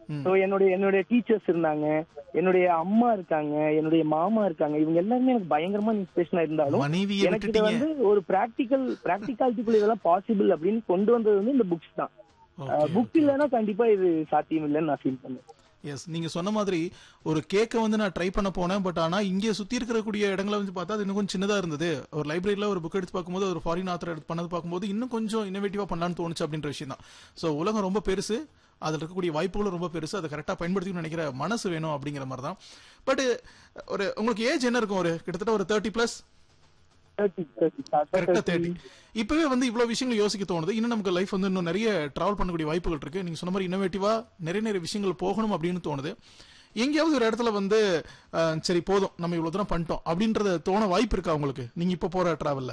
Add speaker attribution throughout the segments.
Speaker 1: ம்.
Speaker 2: ஸோ என்னுடைய என்னுடைய டீச்சர்ஸ் இருந்தாங்க என்னுடைய அம்மா இருக்காங்க என்னுடைய மாமா இருக்காங்க இவங்க எல்லாருமே எனக்கு பயங்கரமா இன்ஸ்பிரேஷனா இருந்தாலும்
Speaker 1: மனைவியை
Speaker 2: எனக்கு இதை
Speaker 1: விட்டுட்டீங்க
Speaker 2: வந்து ஒரு பிராக்டிக்கல் பிராக்டிகாலிட்டிக்குள்ள இதெல்லாம் பாசிபிள் அப்படின்னு கொண்டு வந்தது வந்து இந்த புக்ஸ் தான்
Speaker 1: Okay,
Speaker 2: புக் இல்லைன்னா கண்டிப்பா இது சாத்தியம் இல்லைன்னு நான் ஃபீல் பண்ணேன்
Speaker 1: எஸ் நீங்க சொன்ன மாதிரி ஒரு கேக்க வந்து நான் ட்ரை பண்ண போனேன் பட் ஆனா இங்கே சுத்தி இருக்கக்கூடிய இடங்களை வந்து பார்த்தா அது இன்னும் கொஞ்சம் சின்னதா இருந்தது ஒரு லைப்ரரியில ஒரு புக் எடுத்து பார்க்கும்போது ஒரு ஃபாரின் ஆத்தர் எடுத்து பண்ணது பார்க்கும்போது இன்னும் கொஞ்சம் இன்னோவேட்டிவா பண்ணலாம்னு தோணுச்சு அப்படின்ற விஷயம் தான் ஸோ உலகம் ரொம்ப பெருசு அதுல இருக்கக்கூடிய வாய்ப்புகளும் ரொம்ப பெருசு அதை கரெக்டா பயன்படுத்திக்கணும்னு நினைக்கிற மனசு வேணும் அப்படிங்கிற மாதிரி தான் பட் ஒரு உங்களுக்கு ஏஜ் என்ன இருக்கும் ஒரு கிட்டத்தட்ட ஒரு தேர்ட்டி பிளஸ்
Speaker 2: தேர்ட்டி தேர்ட்டி
Speaker 1: கரெக்டா தேர்ட்டி இப்பவே வந்து இவ்வளவு விஷயங்கள் யோசிக்க தோணுது இன்னும் நமக்கு லைஃப் வந்து இன்னும் நிறைய டிராவல் பண்ணக்கூடிய வாய்ப்புகள் இருக்கு நீங்க சொன்ன மாதிரி இன்னோவேட்டிவா நிறைய நிறைய விஷயங்கள் போகணும் அப்படின்னு தோணுது எங்கேயாவது ஒரு இடத்துல வந்து அஹ், சரி போதும் நம்ம இவ்வளவு தூரம் பண்ணிட்டோம் அப்படின்றது தோண வாய்ப்பு இருக்கா உங்களுக்கு நீங்க இப்ப போற டிராவல்ல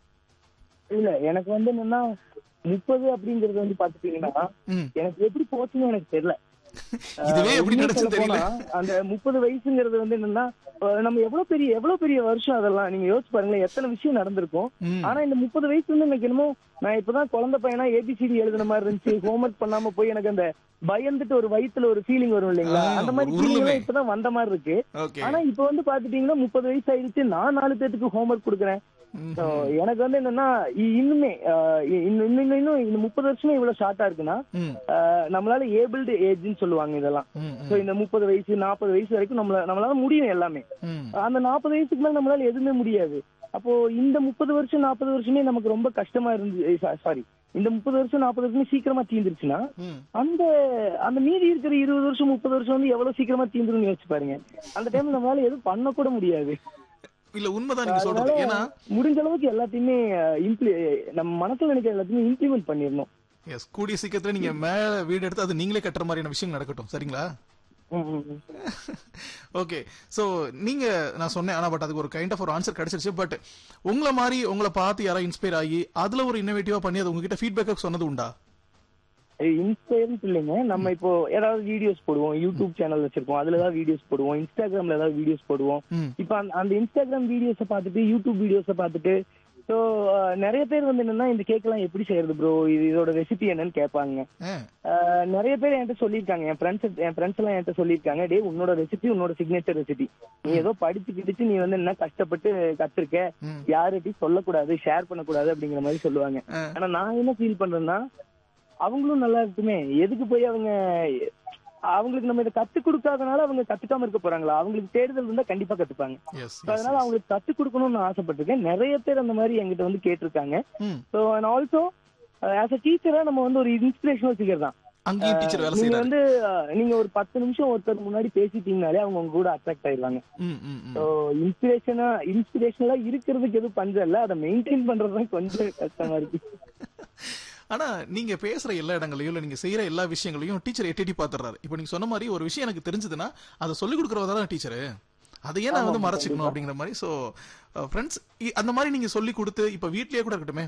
Speaker 2: இல்ல எனக்கு வந்து என்னன்னா முப்பது அப்படிங்கறது வந்து பாத்துட்டீங்கன்னா
Speaker 1: ம்
Speaker 2: எனக்கு எப்படி போச்சுன்னு எனக்கு தெரியல
Speaker 1: இதுவே
Speaker 2: ஆஹ்
Speaker 1: எப்படி
Speaker 2: உண்மையை
Speaker 1: நடந்துச்சு
Speaker 2: சொல்லப்
Speaker 1: தெரியல
Speaker 2: போனா, அந்த முப்பது வயசுங்கிறது வந்து என்னன்னா அஹ் நம்ம எவ்வளவு பெரிய எவ்வளவு பெரிய வருஷம் அதெல்லாம் நீங்க யோசிச்சு பாருங்களேன் எத்தனை விஷயம் நடந்திருக்கும்
Speaker 1: ம்
Speaker 2: ஆனா இந்த முப்பது வயசு வந்து எனக்கு என்னமோ நான் இப்பதான் குழந்தை பையனா ஏபிசிடி எழுதுன மாதிரி இருந்துச்சு ஹோம்ஒர்க் பண்ணாம போய் எனக்கு அந்த பயந்துட்டு ஒரு வயித்துல ஒரு ஃபீலிங் வரும் இல்லைங்களா
Speaker 1: ஆ,
Speaker 2: அந்த மாதிரி
Speaker 1: உருளுமே.
Speaker 2: ஃபீலிங் இப்பதான் வந்த மாதிரி இருக்கு
Speaker 1: ஓகே
Speaker 2: ஆனா இப்ப வந்து பாத்துட்டீங்கன்னா முப்பது வயசு ஆயிடுச்சு நான் நாலு பேத்துக்கு ஹோம்ஒர்க் கொடுக்குறேன் So, எனக்கு வந்து என்னன்னா இ- இன்னுமே ஆஹ் இ- இன்னும் இன்னும் இன்னும் இந்த முப்பது வருஷமே இவ்வளவு ஷார்ட்டா இருக்குன்னா
Speaker 1: ம்
Speaker 2: ஆஹ் நம்மளால ஏபிள்டு ஏஜ்னு சொல்லுவாங்க இதெல்லாம்
Speaker 1: ம்
Speaker 2: சோ இந்த முப்பது வயசு நாற்பது வயசு வரைக்கும் நம்மள நம்மளால முடியும் எல்லாமே
Speaker 1: ம்
Speaker 2: அந்த நாற்பது வயசுக்கு மேல நம்மளால எதுவுமே முடியாது அப்போ இந்த முப்பது வருஷம் நாற்பது வருஷமே நமக்கு ரொம்ப கஷ்டமா இருந்து சாரி இந்த முப்பது வருஷம் நாற்பது வருஷமே சீக்கிரமா தீந்துருச்சுன்னா
Speaker 1: ம்
Speaker 2: அந்த அந்த மீதி இருக்கிற இருபது வருஷம் முப்பது வருஷம் வந்து எவ்வளவு சீக்கிரமா தீந்துரும்னு யோசிச்சு பாருங்க அந்த டைம்ல நம்மளால எதுவும் பண்ண கூட முடியாது
Speaker 1: இல்ல உண்மைதான் நீங்க சொல்றது
Speaker 2: அதனால
Speaker 1: ஏன்னா
Speaker 2: முடிஞ்ச அளவுக்கு எல்லாத்தையுமே அஹ், impli- நம்ம மனசுல நினைக்கிற எல்லாத்தையுமே இம்ப்ளிமெண்ட் பண்ணிடணும்
Speaker 1: எஸ் கூடிய சீக்கிரத்துல நீங்க மேல வீடு எடுத்து அது நீங்களே கட்டுற மாதிரியான விஷயம் நடக்கட்டும் சரிங்களா
Speaker 2: ம், ம், ம்.
Speaker 1: ஓகே சோ நீங்க நான் சொன்னேன் ஆனா பட் அதுக்கு ஒரு கைண்ட் ஆஃப் ஒரு ஆன்சர் கிடைச்சிருச்சு பட் உங்களை மாதிரி உங்களை பார்த்து யாராவது இன்ஸ்பயர் ஆகி அதுல ஒரு இன்னோவேட்டிவா பண்ணி அது உங்ககிட்ட ஃபீட்பேக் சொன்னது உண்டா
Speaker 2: இன்ஸ்பயர்னு இல்லைங்க நம்ம இப்போ ஏதாவது வீடியோஸ் போடுவோம் யூடியூப் சேனல் வச்சிருக்கோம் அதுல ஏதாவது வீடியோஸ் போடுவோம் இன்ஸ்டாகிராம்ல ஏதாவது வீடியோஸ் போடுவோம்
Speaker 1: ம்
Speaker 2: இப்போ அந்த- அந்த இன்ஸ்டாகிராம் வீடியோஸை பார்த்துட்டு யூடியூப் வீடியோஸை பார்த்துட்டு ஸோ நிறைய பேர் வந்து என்னன்னா இந்த கேக்கெல்லாம் எப்படி செய்யறது ப்ரோ இது இதோட ரெசிபி என்னன்னு கேட்பாங்க
Speaker 1: ஆ,
Speaker 2: ஆஹ் நிறைய பேர் என்கிட்ட சொல்லியிருக்காங்க என் ஃப்ரெண்ட்ஸ் என் ஃப்ரெண்ட்ஸ் எல்லாம் என்கிட்ட சொல்லியிருக்காங்க டே உன்னோட ரெசிபி உன்னோட சிக்னேச்சர் ரெசிபி நீ ஏதோ படிச்சு கிடிச்சு நீ வந்து என்ன கஷ்டப்பட்டு கத்துருக்க
Speaker 1: ம்.
Speaker 2: யார்கிட்டயும் சொல்லக்கூடாது ஷேர் பண்ணக்கூடாது அப்படிங்கிற மாதிரி சொல்லுவாங்க
Speaker 1: ஆ.
Speaker 2: ஆனா நான் என்ன ஃபீல் பண்றேன்னா அவங்களும் நல்லா இருக்குமே எதுக்கு போய் அவங்க அவங்களுக்கு நம்ம இதை கத்து கொடுக்காதனால அவங்க கத்துக்காம இருக்க போறாங்களா அவங்களுக்கு தேடுதல் இருந்தா கண்டிப்பா கத்துப்பாங்க
Speaker 1: எஸ்
Speaker 2: So, அதனால அவங்களுக்கு கத்து கொடுக்கணும்னு நான் ஆசைப்பட்டிருக்கேன் நிறைய பேர் அந்த மாதிரி என்கிட்ட வந்து கேட்டிருக்காங்க
Speaker 1: hmm
Speaker 2: so and also as a டீச்சரா நம்ம வந்து ஒரு இன்ஸ்பிரேஷனல் ஃபிகர் தான்
Speaker 1: அங்கேயும் டீச்சர் வேலை
Speaker 2: நீங்க
Speaker 1: செய்யறாரு
Speaker 2: வந்து அஹ், நீங்க ஒரு பத்து நிமிஷம் ஒருத்தர் முன்னாடி பேசிட்டீங்கனாலே அவங்க உங்க கூட அட்ராக்ட் ஆயிடுவாங்க
Speaker 1: ம் ம் ம்
Speaker 2: ஸோ இன்ஸ்பிரேஷனா இன்ஸ்பிரேஷனலா இருக்கிறதுக்கு எதுவும் பஞ்சம் இல்ல அதை மெயின்டைன் பண்றதுதான் கொஞ்சம் கஷ்டமா இருக்கு
Speaker 1: ஆனா நீங்க பேசுற எல்லா இடங்களையும் இல்ல நீங்க செய்யற எல்லா விஷயங்களையும் டீச்சர் எட்டி எட்டி பாத்துறாரு இப்போ நீங்க சொன்ன மாதிரி ஒரு விஷயம் எனக்கு தெரிஞ்சதுன்னா அதை சொல்லிக் கொடுக்கறவங்க தான் டீச்சரு அதை ஏன் நான் வந்து மறைச்சிக்கணும் அப்படிங்கிற மாதிரி ஸோ ஃப்ரெண்ட்ஸ் அந்த மாதிரி நீங்க சொல்லி கொடுத்து இப்போ வீட்லயே கூட இருக்கட்டுமே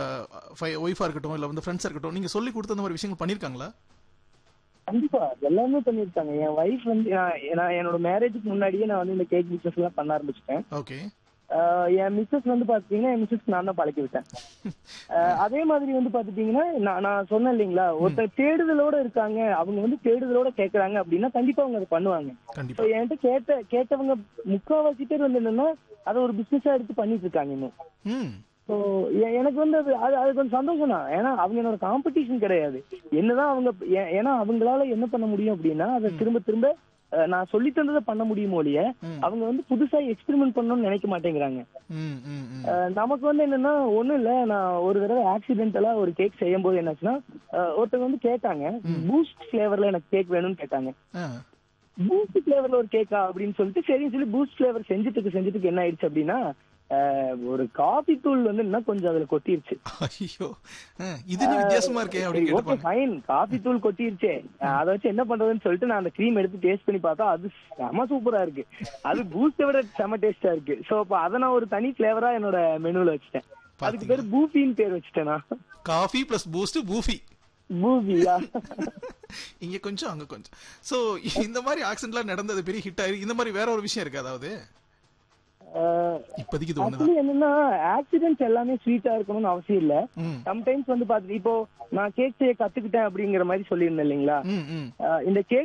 Speaker 1: ஒய்ஃபா இருக்கட்டும் இல்ல வந்து ஃப்ரெண்ட்ஸா இருக்கட்டும் நீங்க சொல்லி கொடுத்த அந்த மாதிரி விஷயங்கள் பண்ணிருக்காங்களா
Speaker 2: கண்டிப்பா எல்லாமே பண்ணிருக்காங்க என் ஒய்ஃப் வந்து நான் நான் என்னோட மேரேஜுக்கு முன்னாடியே நான் வந்து இந்த கேக் பிசினஸ் எல்லாம் பண்ண ஆரம்பிச்சிட்டேன்
Speaker 1: ஓகே
Speaker 2: ஆஹ் என் மிஸ்ஸஸ் வந்து பாத்தீங்கன்னா என் மிஸ்ஸஸ் நான் தான் பழக்கி விட்டேன் ஆஹ் அதே மாதிரி வந்து பாத்துட்டீங்கன்னா நான் நான் சொன்னேன் இல்லைங்களா ஒருத்தர் தேடுதலோட இருக்காங்க அவங்க வந்து தேடுதலோட கேக்குறாங்க அப்படின்னா கண்டிப்பா அவங்க அதை பண்ணுவாங்க
Speaker 1: கண்டிப்பா
Speaker 2: So, என்கிட்ட கேட்ட கேட்டவங்க முக்காவாசி பேர் வந்து என்னன்னா அதை ஒரு பிசினஸா எடுத்து பண்ணிட்டு இருக்காங்க இன்னும்
Speaker 1: ம்
Speaker 2: ஸோ எனக்கு வந்து அது அது அது கொஞ்சம் சந்தோஷம் தான் ஏன்னா அவங்க என்னோட காம்படிஷன் கிடையாது என்னதான் அவங்க ஏ- ஏன்னா அவங்களால என்ன பண்ண முடியும் அப்படின்னா அதை திரும்ப திரும்ப அஹ், நான் சொல்லி தந்ததை பண்ண முடியுமோ இல்லையே
Speaker 1: ம்.
Speaker 2: அவங்க வந்து புதுசா எக்ஸ்பெரிமெண்ட் பண்ணணும்னு நினைக்க மாட்டேங்கிறாங்க
Speaker 1: ம் ம் ம்
Speaker 2: அஹ், நமக்கு வந்து என்னன்னா ஒண்ணும் இல்ல நான் ஒரு தடவை ஆக்சிடென்டலா ஒரு கேக் செய்யும் போது என்னாச்சுன்னா அஹ், ஒருத்தவங்க வந்து கேட்டாங்க பூஸ்ட் ஃபிளேவர்ல எனக்கு கேக் வேணும்னு கேட்டாங்க
Speaker 1: ஆ
Speaker 2: பூஸ்ட் ஃபிளேவர்ல ஒரு கேக்கா அப்படின்னு சொல்லிட்டு சரின்னு சொல்லி பூஸ்ட் ஃபிளேவர் செஞ்சுட்டு செஞ்சுட்டு என்ன ஆயிடுச்சு அப்படின்னா அஹ், ஒரு காபி தூள் வந்து என்ன கொஞ்சம் அதுல கொட்டிருச்சு
Speaker 1: ஐயோ இது என்ன வித்தியாசமா இருக்கே அப்படின்னு
Speaker 2: ஓகே
Speaker 1: கேட்டுப்பாங்க
Speaker 2: ஃபைன் காபி தூள் கொட்டிருச்சே அஹ் அதை வச்சு என்ன பண்றதுன்னு சொல்லிட்டு நான் அந்த க்ரீம் எடுத்து டேஸ்ட் பண்ணி பார்த்தா அது செம சூப்பரா இருக்கு அது பூஸ்ட விட செம டேஸ்டா இருக்கு சோ அப்ப அதை நான் ஒரு தனி ஃபிளேவரா என்னோட மெனுல வச்சுட்டேன் அதுக்கு பேர் பூஃபின்னு பேர் வச்சுட்டேன் நான்
Speaker 1: காஃபி பிளஸ் பூஸ்ட் பூஃபி
Speaker 2: பூஃபியா
Speaker 1: இங்க கொஞ்சம் அங்க கொஞ்சம் சோ இந்த மாதிரி ஆக்சிடென்ட்லாம் நடந்தது பெரிய ஹிட் ஆயிருக்கு இந்த மாதிரி வேற ஒரு விஷயம் இருக்கு அதாவது இப்போதைக்கு இது ஒண்ணுதான்
Speaker 2: ஆக்சுவலி என்னன்னா ஆக்சிடென்ட்ஸ் எல்லாமே ஸ்வீட்டா இருக்கணும்னு அவசியம் இல்ல
Speaker 1: ம்
Speaker 2: சம்டைம்ஸ் வந்து பாத்து இப்போ நான் கேக் செய்ய கத்துக்கிட்டேன் அப்படிங்கிற மாதிரி சொல்லியிருந்தேன் இல்லைங்களா
Speaker 1: ம் ம்
Speaker 2: அஹ் இந்த கேக்